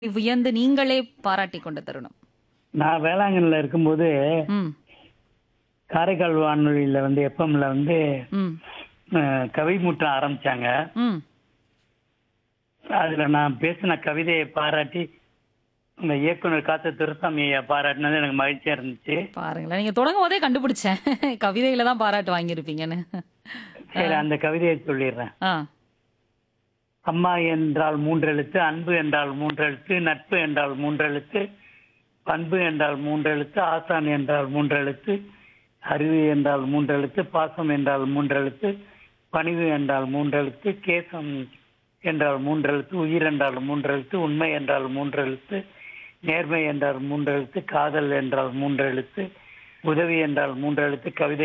வியந்து நீங்களே பாராட்டிக் கொண்ட தருணம்? நான் வேளாங்கண்ணில இருக்கும்போது ம். காரைக்கால் வானொலியில வந்து எஃப்எம்ல வந்து ம். அஹ், கவி முற்றம் ஆரம்பிச்சாங்க ம். அதுல நான் பேசின கவிதையை பாராட்டி இந்த இயக்குனர் காத்த துரசாமி ஐயா பாராட்டினது எனக்கு மகிழ்ச்சியா இருந்துச்சு பாருங்களேன் நீங்க தொடங்கும் போதே கண்டுபிடிச்சேன் கவிதையில தான் பாராட்டு வாங்கியிருப்பீங்கன்னு சரி அந்த கவிதையை சொல்லிடுறேன் ஆ அம்மா என்றால் மூன்றெழுத்து அன்பு என்றால் மூன்றெழுத்து நட்பு என்றால் மூன்றெழுத்து பண்பு என்றால் மூன்றெழுத்து ஆசான் என்றால் மூன்றெழுத்து அறிவு என்றால் மூன்றெழுத்து பாசம் என்றால் மூன்றெழுத்து பணிவு என்றால் மூன்றெழுத்து கேசம் என்றால் மூன்றெழுத்து உயிர் என்றால் மூன்றெழுத்து உண்மை என்றால் மூன்றெழுத்து நேர்மை என்றால் மூன்றெழுத்து காதல் என்றால் மூன்றெழுத்து உதவி என்றால் மூன்றெழுத்து கவிதை